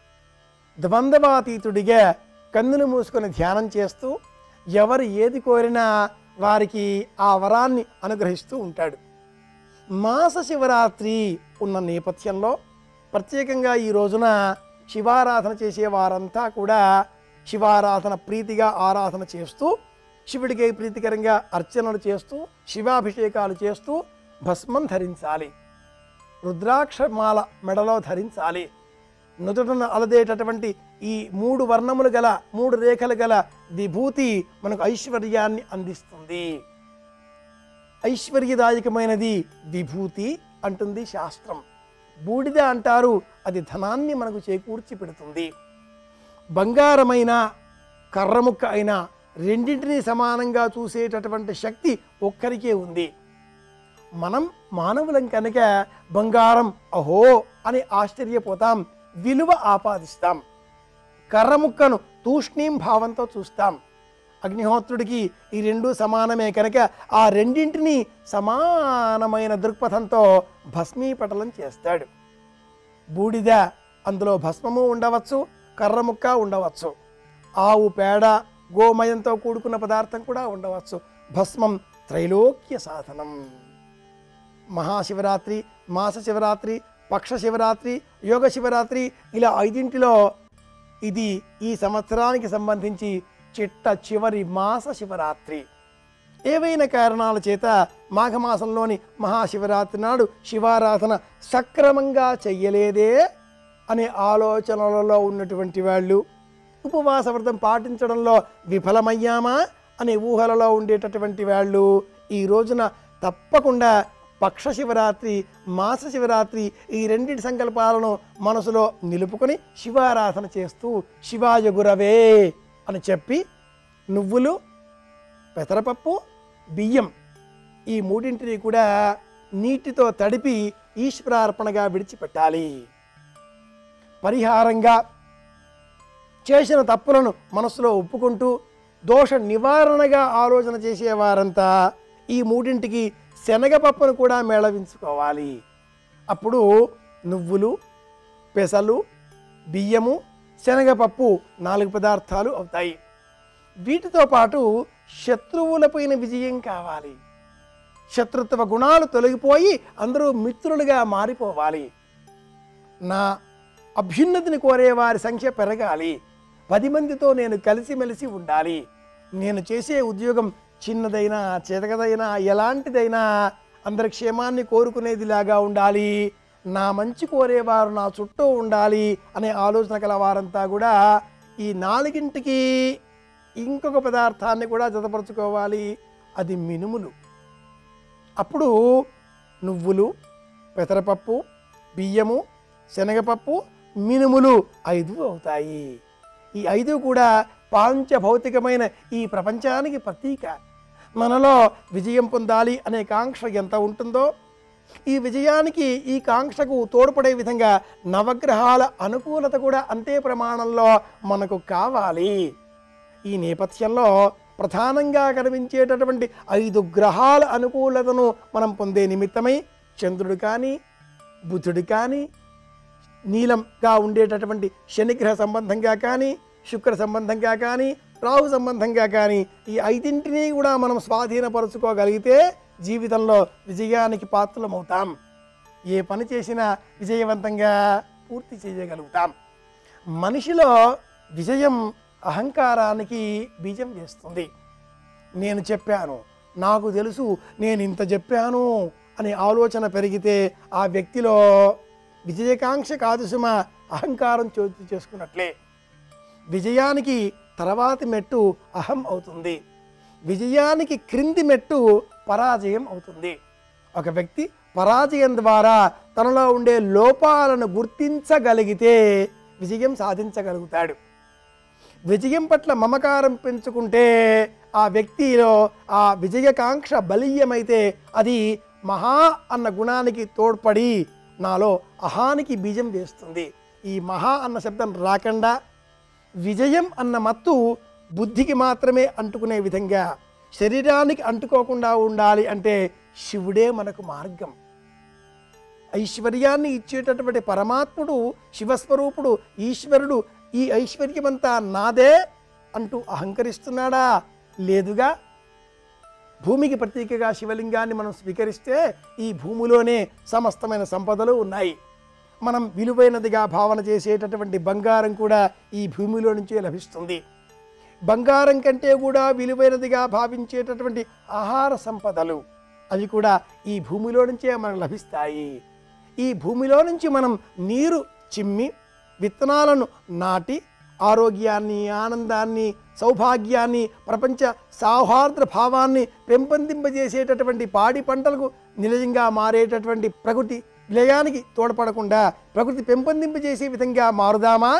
ద్వంద్వాతీతుడిగా కన్నులు మూసుకొని ధ్యానం చేస్తూ ఎవరు ఏది కోరినా వారికి ఆ వరాన్ని అనుగ్రహిస్తూ ఉంటాడు మాస శివరాత్రి ఉన్న నేపథ్యంలో ప్రత్యేకంగా ఈ రోజున శివారాధన చేసే వారంతా కూడా శివారాధన ప్రీతిగా ఆరాధన చేస్తూ శివుడికి ప్రీతికరంగా అర్చనలు చేస్తూ శివాభిషేకాలు చేస్తూ భస్మం ధరించాలి రుద్రాక్షమాల మెడలో ధరించాలి నుదుటను అలదేటటువంటి ఈ మూడు వర్ణములు గల మూడు రేఖలు గల విభూతి మనకు ఐశ్వర్యాన్ని అందిస్తుంది ఐశ్వర్యదాయకమైనది విభూతి అంటుంది శాస్త్రం బూడిద అంటారు అది ధనాన్ని మనకు చేకూర్చి పెడుతుంది బంగారమైన కర్రముక్క అయినా రెండింటినీ సమానంగా చూసేటటువంటి శక్తి ఒక్కరికే ఉంది మనం మానవులం కనుక బంగారం అహో అని ఆశ్చర్యపోతాం విలువ ఆపాదిస్తాం కర్రముక్కను తూష్ణీం భావంతో చూస్తాం అగ్నిహోత్రుడికి ఈ రెండు సమానమే కనుక ఆ రెండింటినీ సమానమైన దృక్పథంతో భస్మీపటలం చేస్తాడు బూడిద అందులో భస్మము ఉండవచ్చు కర్రముక్క ఉండవచ్చు ఆవు పేడ గోమయంతో కూడుకున్న పదార్థం కూడా ఉండవచ్చు భస్మం త్రైలోక్య సాధనం మహాశివరాత్రి మాస శివరాత్రి పక్ష శివరాత్రి యోగ శివరాత్రి ఇలా ఐదింటిలో ఇది ఈ సంవత్సరానికి సంబంధించి చిట్ట చివరి మాస శివరాత్రి ఏవైనా కారణాల చేత మాఘమాసంలోని మహాశివరాత్రి నాడు శివారాధన సక్రమంగా చెయ్యలేదే అనే ఆలోచనలలో ఉన్నటువంటి వాళ్ళు ఉపవాస వ్రతం పాటించడంలో విఫలమయ్యామా అనే ఊహలలో ఉండేటటువంటి వాళ్ళు ఈ రోజున తప్పకుండా పక్ష శివరాత్రి మాస శివరాత్రి ఈ రెండింటి సంకల్పాలను మనసులో నిలుపుకొని శివారాధన చేస్తూ శివాయ గురవే అని చెప్పి నువ్వులు పెసరపప్పు బియ్యం ఈ మూడింటిని కూడా నీటితో తడిపి ఈశ్వరార్పణగా విడిచిపెట్టాలి పరిహారంగా చేసిన తప్పులను మనసులో ఒప్పుకుంటూ దోష నివారణగా ఆలోచన చేసేవారంతా ఈ మూడింటికి శనగపప్పును కూడా మేళవించుకోవాలి అప్పుడు నువ్వులు పెసలు బియ్యము శనగపప్పు నాలుగు పదార్థాలు అవుతాయి వీటితో పాటు శత్రువులపైన విజయం కావాలి శత్రుత్వ గుణాలు తొలగిపోయి అందరూ మిత్రులుగా మారిపోవాలి నా అభ్యున్నతిని కోరే వారి సంఖ్య పెరగాలి పది మందితో నేను కలిసిమెలిసి ఉండాలి నేను చేసే ఉద్యోగం చిన్నదైనా చేతకదైనా ఎలాంటిదైనా అందరి క్షేమాన్ని కోరుకునేదిలాగా ఉండాలి నా మంచి కోరేవారు నా చుట్టూ ఉండాలి అనే ఆలోచన కల వారంతా కూడా ఈ నాలుగింటికి ఇంకొక పదార్థాన్ని కూడా జతపరచుకోవాలి అది మినుములు అప్పుడు నువ్వులు పెసరపప్పు బియ్యము శనగపప్పు మినుములు ఐదు అవుతాయి ఈ ఐదు కూడా పాంచభౌతికమైన ఈ ప్రపంచానికి ప్రతీక మనలో విజయం పొందాలి అనే కాంక్ష ఎంత ఉంటుందో ఈ విజయానికి ఈ కాంక్షకు తోడ్పడే విధంగా నవగ్రహాల అనుకూలత కూడా అంతే ప్రమాణంలో మనకు కావాలి ఈ నేపథ్యంలో ప్రధానంగా కనిపించేటటువంటి ఐదు గ్రహాల అనుకూలతను మనం పొందే నిమిత్తమై చంద్రుడు కానీ బుధుడు కానీ నీలంగా ఉండేటటువంటి శనిగ్రహ సంబంధంగా కానీ శుక్ర సంబంధంగా కానీ రాహు సంబంధంగా కానీ ఈ ఐదింటిని కూడా మనం స్వాధీనపరుచుకోగలిగితే జీవితంలో విజయానికి పాత్రలమవుతాం ఏ పని చేసినా విజయవంతంగా పూర్తి చేయగలుగుతాం మనిషిలో విజయం అహంకారానికి బీజం వేస్తుంది నేను చెప్పాను నాకు తెలుసు నేను ఇంత చెప్పాను అనే ఆలోచన పెరిగితే ఆ వ్యక్తిలో విజయకాంక్ష కాదు సుమ అహంకారం చోటు చేసుకున్నట్లే విజయానికి తర్వాతి మెట్టు అహం అవుతుంది విజయానికి క్రింది మెట్టు పరాజయం అవుతుంది ఒక వ్యక్తి పరాజయం ద్వారా తనలో ఉండే లోపాలను గుర్తించగలిగితే విజయం సాధించగలుగుతాడు విజయం పట్ల మమకారం పెంచుకుంటే ఆ వ్యక్తిలో ఆ విజయకాంక్ష బలీయమైతే అది మహా అన్న గుణానికి తోడ్పడి నాలో అహానికి బీజం వేస్తుంది ఈ మహా అన్న శబ్దం రాకుండా విజయం అన్న మత్తు బుద్ధికి మాత్రమే అంటుకునే విధంగా శరీరానికి అంటుకోకుండా ఉండాలి అంటే శివుడే మనకు మార్గం ఐశ్వర్యాన్ని ఇచ్చేటటువంటి పరమాత్ముడు శివస్వరూపుడు ఈశ్వరుడు ఈ ఐశ్వర్యమంతా నాదే అంటూ అహంకరిస్తున్నాడా లేదుగా భూమికి ప్రతీకగా శివలింగాన్ని మనం స్వీకరిస్తే ఈ భూమిలోనే సమస్తమైన సంపదలు ఉన్నాయి మనం విలువైనదిగా భావన చేసేటటువంటి బంగారం కూడా ఈ భూమిలో నుంచే లభిస్తుంది బంగారం కంటే కూడా విలువైనదిగా భావించేటటువంటి ఆహార సంపదలు అవి కూడా ఈ భూమిలో నుంచే మనకు లభిస్తాయి ఈ భూమిలో నుంచి మనం నీరు చిమ్మి విత్తనాలను నాటి ఆరోగ్యాన్ని ఆనందాన్ని సౌభాగ్యాన్ని ప్రపంచ సౌహార్ద్ర భావాన్ని పెంపొందింపజేసేటటువంటి పాడి పంటలకు నిలయంగా మారేటటువంటి ప్రకృతి విలయానికి తోడ్పడకుండా ప్రకృతి పెంపొందింపజేసే విధంగా మారుదామా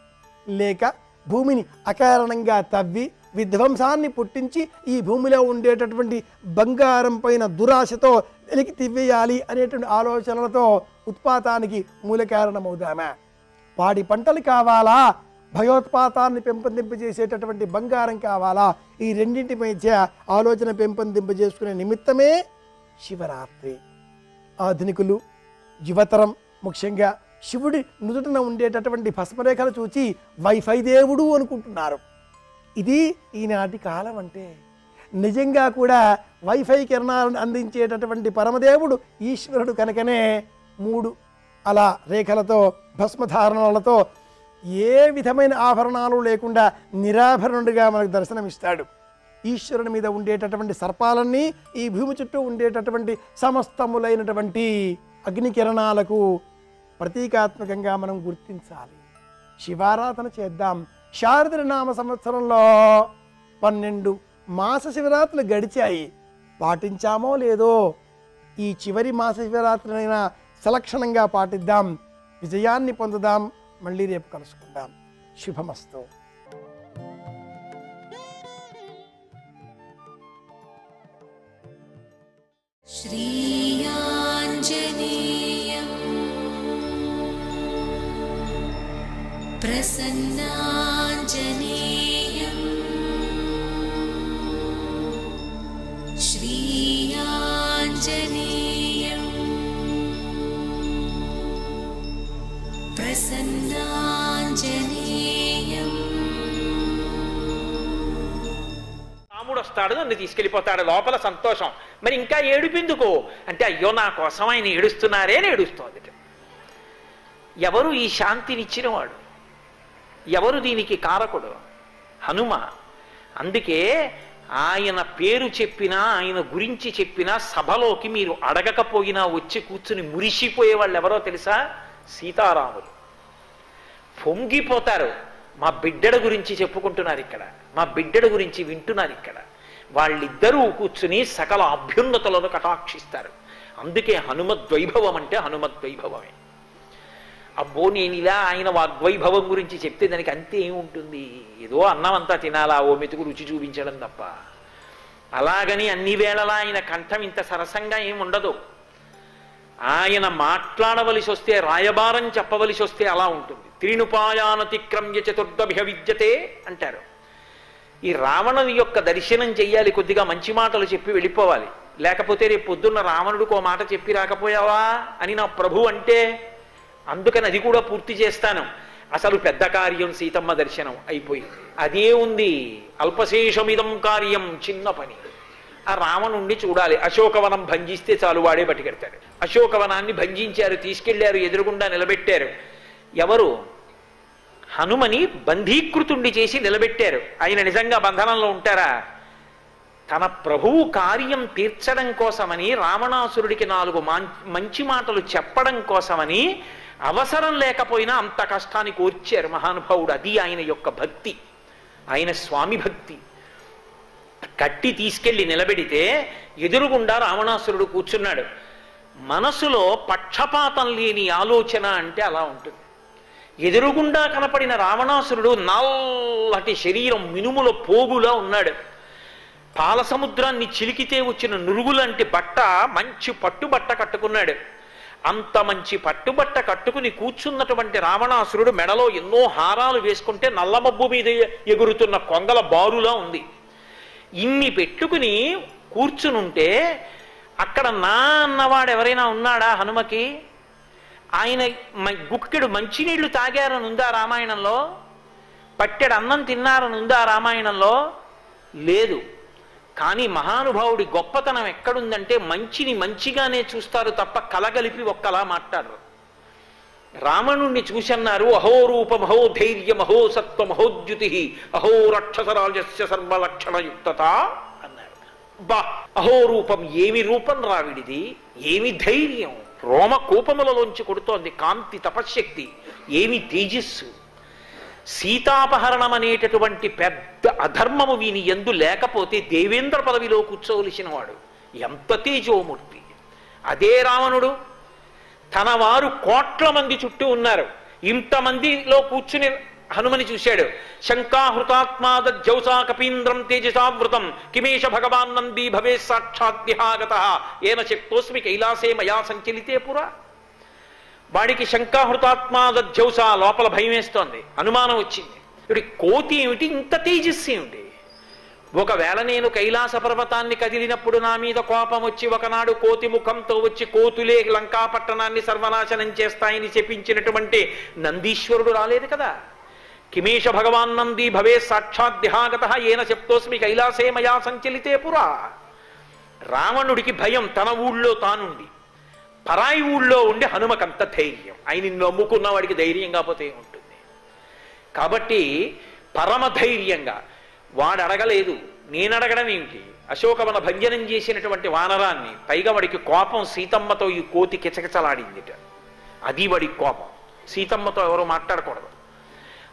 లేక భూమిని అకారణంగా తవ్వి విధ్వంసాన్ని పుట్టించి ఈ భూమిలో ఉండేటటువంటి బంగారం పైన దురాశతో వెలికి తివ్వేయాలి అనేటువంటి ఆలోచనలతో ఉత్పాతానికి మూల కారణమవుదామా పాడి పంటలు కావాలా భయోత్పాతాన్ని పెంపొందింపజేసేటటువంటి బంగారం కావాలా ఈ రెండింటి మధ్య ఆలోచన పెంపొందింపజేసుకునే నిమిత్తమే శివరాత్రి ఆధునికులు యువతరం ముఖ్యంగా శివుడి నుదుటన ఉండేటటువంటి భస్మరేఖలు చూచి వైఫై దేవుడు అనుకుంటున్నారు ఇది ఈనాటి కాలం అంటే నిజంగా కూడా వైఫై కిరణాలను అందించేటటువంటి పరమదేవుడు ఈశ్వరుడు కనుకనే మూడు అలా రేఖలతో భస్మధారణలతో ఏ విధమైన ఆభరణాలు లేకుండా నిరాభరణుడిగా మనకు దర్శనమిస్తాడు ఈశ్వరుని మీద ఉండేటటువంటి సర్పాలన్నీ ఈ భూమి చుట్టూ ఉండేటటువంటి సమస్తములైనటువంటి అగ్ని కిరణాలకు ప్రతీకాత్మకంగా మనం గుర్తించాలి శివారాధన చేద్దాం శారద నామ సంవత్సరంలో పన్నెండు మాస శివరాత్రులు గడిచాయి పాటించామో లేదో ఈ చివరి మాస శివరాత్రినైనా సలక్షణంగా పాటిద్దాం విజయాన్ని పొందుదాం మళ్ళీ రేపు కలుసుకుందాం శుభమస్తు श्रीयाञ्जनेयम् प्रसन्नाञ्जनेयम् श्रीयाञ्जनेयम् प्रसन्नाञ्जनेयम् రాముడు వస్తాడు నన్ను తీసుకెళ్ళిపోతాడు లోపల సంతోషం మరి ఇంకా ఏడుపెందుకు అంటే అయ్యో నా కోసం ఆయన ఏడుస్తున్నారే అని ఏడుస్తోంది ఎవరు ఈ శాంతినిచ్చినవాడు ఎవరు దీనికి కారకుడు హనుమ అందుకే ఆయన పేరు చెప్పినా ఆయన గురించి చెప్పినా సభలోకి మీరు అడగకపోయినా వచ్చి కూర్చుని మురిసిపోయే వాళ్ళు ఎవరో తెలుసా సీతారాములు పొంగిపోతారు మా బిడ్డడ గురించి చెప్పుకుంటున్నారు ఇక్కడ మా బిడ్డడ గురించి వింటున్నారు ఇక్కడ వాళ్ళిద్దరూ కూర్చుని సకల అభ్యున్నతులను కటాక్షిస్తారు అందుకే హనుమద్వైభవం అంటే హనుమద్వైభవమే అబ్బో నేను ఇలా ఆయన వాగ్వైభవం గురించి చెప్తే దానికి అంతే ఏముంటుంది ఏదో అన్నం అంతా తినాలా ఓ మెతుకు రుచి చూపించడం తప్ప అలాగని అన్ని వేళలా ఆయన కంఠం ఇంత సరసంగా ఏమి ఉండదు ఆయన మాట్లాడవలసి వస్తే రాయబారం చెప్పవలసి వస్తే అలా ఉంటుంది త్రినుపాయానతిక్రమ్య చతుర్దభ్య విద్యతే అంటారు ఈ రావణుని యొక్క దర్శనం చెయ్యాలి కొద్దిగా మంచి మాటలు చెప్పి వెళ్ళిపోవాలి లేకపోతే రేపు పొద్దున్న రావణుడికి ఓ మాట చెప్పి రాకపోయావా అని నా ప్రభు అంటే అందుకని అది కూడా పూర్తి చేస్తాను అసలు పెద్ద కార్యం సీతమ్మ దర్శనం అయిపోయింది అదే ఉంది అల్పశేషమిదం కార్యం చిన్న పని ఆ రావణుణ్ణి చూడాలి అశోకవనం భంజిస్తే చాలు వాడే పట్టుకెడతాడు అశోకవనాన్ని భంజించారు తీసుకెళ్లారు ఎదురుగుండా నిలబెట్టారు ఎవరు హనుమని బంధీకృతుండి చేసి నిలబెట్టారు ఆయన నిజంగా బంధనంలో ఉంటారా తన ప్రభువు కార్యం తీర్చడం కోసమని రావణాసురుడికి నాలుగు మాం- మంచి మాటలు చెప్పడం కోసమని అవసరం లేకపోయినా అంత కష్టాన్ని కోర్చారు మహానుభావుడు అది ఆయన యొక్క భక్తి ఆయన స్వామి భక్తి కట్టి తీసుకెళ్లి నిలబెడితే ఎదురుగుండా రావణాసురుడు కూర్చున్నాడు మనసులో పక్షపాతం లేని ఆలోచన అంటే అలా ఉంటుంది ఎదురుగుండా కనపడిన రావణాసురుడు నల్లటి శరీరం మినుముల పోగులా ఉన్నాడు పాల సముద్రాన్ని చిలికితే వచ్చిన నురుగులాంటి బట్ట మంచి పట్టుబట్ట కట్టుకున్నాడు అంత మంచి పట్టుబట్ట కట్టుకుని కూర్చున్నటువంటి రావణాసురుడు మెడలో ఎన్నో హారాలు వేసుకుంటే నల్లమబ్బు మీద ఎగురుతున్న కొంగల బారులా ఉంది ఇన్ని పెట్టుకుని కూర్చునుంటే అక్కడ నా అన్నవాడు ఎవరైనా ఉన్నాడా హనుమకి ఆయన మ- గుక్కెడు మంచినీళ్లు తాగారని ఉందా రామాయణంలో పట్టెడు అన్నం తిన్నారని ఉందా రామాయణంలో లేదు కానీ మహానుభావుడి గొప్పతనం ఎక్కడుందంటే మంచిని మంచిగానే చూస్తారు తప్ప కలగలిపి ఒక్కలా మాట్లాడరు రావణుణ్ణి చూసన్నారు అహో రూపం అహో ధైర్యం అహో సత్వం అహోద్యుతి అహో రక్షసరాజస్య సర్వలక్షణయుక్తత అన్నారు బా అహో రూపం ఏమి రూపం రావిడిది ఏమి ధైర్యం రోమ కూపములలోంచి కొడుతోంది కాంతి తపశ్శక్తి ఏమి తేజస్సు సీతాపహరణం అనేటటువంటి పెద్ద అధర్మము వీని ఎందు లేకపోతే దేవేంద్ర పదవిలో కూర్చోవలసిన వాడు ఎంత తేజోమూర్తి అదే రావణుడు తన వారు కోట్ల మంది చుట్టూ ఉన్నారు ఇంతమందిలో కూర్చుని హనుమని చూశాడు శంకాహృతాత్మాదౌసా కపీంద్రం తేజసావృతం కిమేష భగవాన్ నంది భవే సాక్షాద్యహాగత ఏన శక్తోస్మి కైలాసే మయా సంచలితే పురా వాడికి శంకాహృతాత్మాదౌస లోపల భయం వేస్తోంది అనుమానం వచ్చింది ఇప్పుడు కోతి ఏమిటి ఇంత తేజస్సు ఏమిటి ఒకవేళ నేను కైలాస పర్వతాన్ని కదిలినప్పుడు నా మీద కోపం వచ్చి ఒకనాడు కోతి ముఖంతో వచ్చి కోతులే లంకా పట్టణాన్ని సర్వనాశనం చేస్తాయని చెప్పించినటువంటి నందీశ్వరుడు రాలేదు కదా కిమేష భగవాన్ నంది భవే సాక్షాత్ దేహాగత ఏన చెప్తోస్మి కైలాసే మయా సంచలితే పురా రావణుడికి భయం తన ఊళ్ళో తానుండి పరాయి ఊళ్ళో ఉండి హనుమకంత ధైర్యం ఆయన నమ్ముకున్న వాడికి ధైర్యం కాకపోతే ఉంటుంది కాబట్టి పరమ ధైర్యంగా వాడు అడగలేదు నేను అడగడం ఏమిటి అశోకవన భంజనం చేసినటువంటి వానరాన్ని పైగా వాడికి కోపం సీతమ్మతో ఈ కోతి కిచకిచలాడిందిట అది వాడి కోపం సీతమ్మతో ఎవరు మాట్లాడకూడదు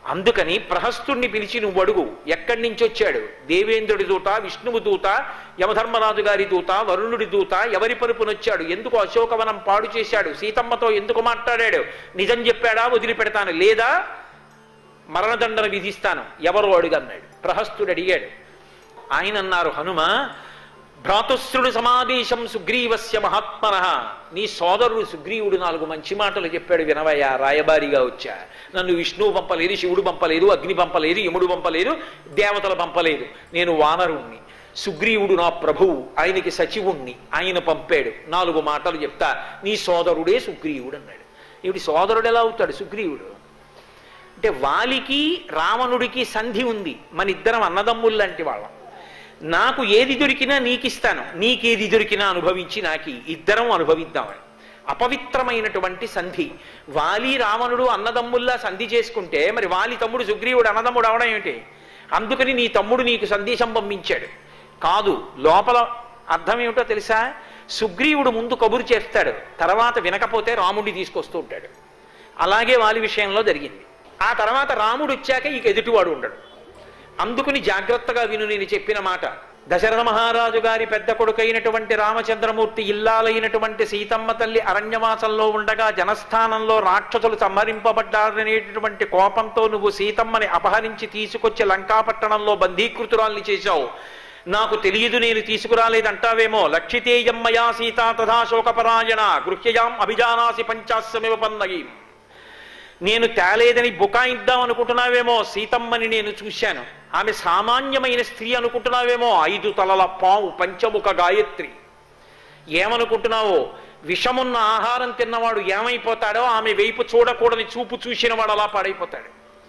అందుకని ప్రహస్తుణ్ణి పిలిచి నువ్వు అడుగు ఎక్కడి నుంచి వచ్చాడు దేవేంద్రుడి దూత విష్ణువు దూత యమధర్మరాజు గారి దూత వరుణుడి దూత ఎవరి పరుపునొచ్చాడు ఎందుకు అశోకవనం పాడు చేశాడు సీతమ్మతో ఎందుకు మాట్లాడాడు నిజం చెప్పాడా వదిలిపెడతాను లేదా మరణదండన విధిస్తాను ఎవరు అడుగన్నాడు ప్రహస్తుడు అడిగాడు ఆయన అన్నారు హనుమ భ్రాతుశ్రుడు సమాదేశం సుగ్రీవస్య మహాత్మన నీ సోదరుడు సుగ్రీవుడు నాలుగు మంచి మాటలు చెప్పాడు వినవయ్యా రాయబారిగా వచ్చా నన్ను విష్ణువు పంపలేదు శివుడు పంపలేదు అగ్ని పంపలేదు యముడు పంపలేదు దేవతలు పంపలేదు నేను వానరుణ్ణి సుగ్రీవుడు నా ప్రభువు ఆయనకి సచివుణ్ణి ఆయన పంపాడు నాలుగు మాటలు చెప్తా నీ సోదరుడే సుగ్రీవుడు అన్నాడు ఇవి సోదరుడు ఎలా అవుతాడు సుగ్రీవుడు అంటే వాలికి రావణుడికి సంధి ఉంది మన ఇద్దరం అన్నదమ్ములు లాంటి వాళ్ళం నాకు ఏది దొరికినా నీకిస్తాను నీకేది దొరికినా అనుభవించి నాకి ఇద్దరం అనుభవిద్దామని అపవిత్రమైనటువంటి సంధి వాలి రావణుడు అన్నదమ్ముల్లా సంధి చేసుకుంటే మరి వాలి తమ్ముడు సుగ్రీవుడు అన్నదమ్ముడు అవడం ఏమిటి అందుకని నీ తమ్ముడు నీకు సందేశం పంపించాడు కాదు లోపల అర్థం ఏమిటో తెలుసా సుగ్రీవుడు ముందు కబురు చేస్తాడు తర్వాత వినకపోతే రాముడిని తీసుకొస్తూ ఉంటాడు అలాగే వాలి విషయంలో జరిగింది ఆ తర్వాత రాముడు వచ్చాక ఇక ఎదుటివాడు ఉండడు అందుకుని జాగ్రత్తగా విను నేను చెప్పిన మాట దశరథ మహారాజు గారి పెద్ద కొడుకైనటువంటి రామచంద్రమూర్తి ఇల్లాలైనటువంటి సీతమ్మ తల్లి అరణ్యవాసంలో ఉండగా జనస్థానంలో రాక్షసులు సంహరింపబడ్డారనేటటువంటి కోపంతో నువ్వు సీతమ్మని అపహరించి తీసుకొచ్చి లంకాపట్టణంలో బంధీకృతురాల్ని చేశావు నాకు తెలియదు నేను తీసుకురాలేదంటావేమో లక్షితేయమ్మయా సీతా తథా శోకపరాయణ గృహ్యయాం అభిజానాసి పంచాస్యమివ పన్నయీం నేను తేలేదని బుకాయిద్దాం అనుకుంటున్నావేమో సీతమ్మని నేను చూశాను ఆమె సామాన్యమైన స్త్రీ అనుకుంటున్నావేమో ఐదు తలల పావు పంచముఖ గాయత్రి ఏమనుకుంటున్నావో విషమున్న ఆహారం తిన్నవాడు ఏమైపోతాడో ఆమె వైపు చూడకూడని చూపు చూసిన వాడు అలా పాడైపోతాడు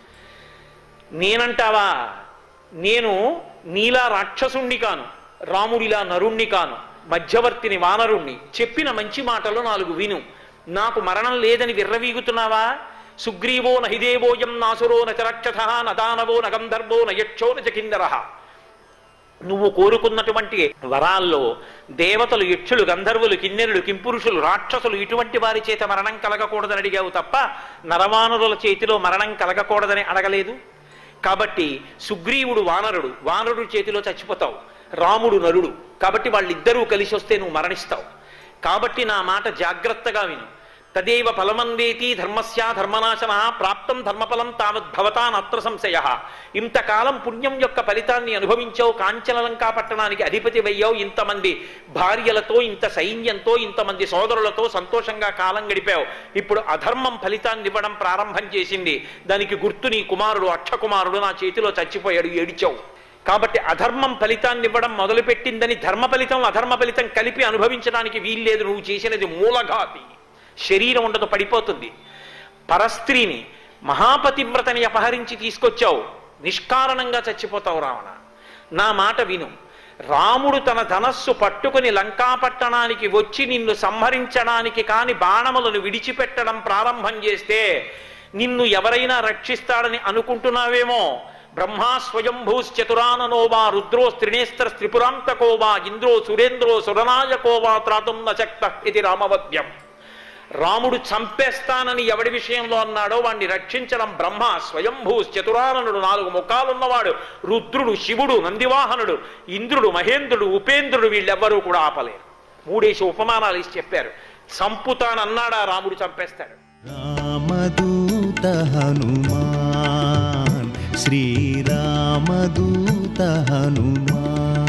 నేనంటావా నేను నీలా రాక్షసుణ్ణి కాను రాముడిలా నరుణ్ణి కాను మధ్యవర్తిని వానరుణ్ణి చెప్పిన మంచి మాటలు నాలుగు విను నాకు మరణం లేదని విర్రవీగుతున్నావా సుగ్రీవో నహిదేవోయం నాసురో నచరక్షథ నదానవో నగంధర్వో నయక్షో నచకిందర నువ్వు కోరుకున్నటువంటి వరాల్లో దేవతలు యక్షులు గంధర్వులు కిన్నెరులు కింపురుషులు రాక్షసులు ఇటువంటి వారి చేత మరణం కలగకూడదని అడిగావు తప్ప నరవానరుల చేతిలో మరణం కలగకూడదని అడగలేదు కాబట్టి సుగ్రీవుడు వానరుడు వానరుడు చేతిలో చచ్చిపోతావు రాముడు నరుడు కాబట్టి వాళ్ళిద్దరూ కలిసి వస్తే నువ్వు మరణిస్తావు కాబట్టి నా మాట జాగ్రత్తగా విను తదేవ ఫలమందేతి ధర్మస్యా ధర్మనాశన ప్రాప్తం ధర్మఫలం తావద్భవతా నత్ర సంశయ ఇంతకాలం పుణ్యం యొక్క ఫలితాన్ని అనుభవించావు కాంచనలంకా పట్టణానికి అధిపతి వయ్యావు ఇంతమంది భార్యలతో ఇంత సైన్యంతో ఇంతమంది సోదరులతో సంతోషంగా కాలం గడిపావు ఇప్పుడు అధర్మం ఫలితాన్ని ఇవ్వడం ప్రారంభం చేసింది దానికి గుర్తు నీ కుమారుడు అక్షకుమారుడు నా చేతిలో చచ్చిపోయాడు ఏడిచావు కాబట్టి అధర్మం ఫలితాన్ని ఇవ్వడం మొదలుపెట్టిందని ధర్మ ఫలితం అధర్మ ఫలితం కలిపి అనుభవించడానికి వీల్లేదు నువ్వు చేసినది మూలఘాతి శరీరం ఉండదు పడిపోతుంది పరస్త్రీని మహాపతివ్రతని అపహరించి తీసుకొచ్చావు నిష్కారణంగా చచ్చిపోతావు రావణ నా మాట విను రాముడు తన ధనస్సు పట్టుకుని లంకాపట్టణానికి వచ్చి నిన్ను సంహరించడానికి కాని బాణములను విడిచిపెట్టడం ప్రారంభం చేస్తే నిన్ను ఎవరైనా రక్షిస్తాడని అనుకుంటున్నావేమో బ్రహ్మా స్వయంభూశ్చతురాననో వా రుద్రో స్త్రినేస్త్ర త్రిపురాంతకో వా ఇంద్రో సురేంద్రో సురనాయకో వా త్రాతుం నశక్త ఇది రామవద్యం రాముడు చంపేస్తానని ఎవడి విషయంలో అన్నాడో వాణ్ణి రక్షించడం బ్రహ్మ స్వయంభూ చతురాననుడు నాలుగు ముఖాలున్నవాడు రుద్రుడు శివుడు నందివాహనుడు ఇంద్రుడు మహేంద్రుడు ఉపేంద్రుడు వీళ్ళెవ్వరూ కూడా ఆపలేరు మూడేసి ఉపమానాలు ఇచ్చి చెప్పారు చంపుతానన్నాడా రాముడు చంపేస్తాడు రామదూత హనుమాన్ శ్రీరామదూత హనుమాన్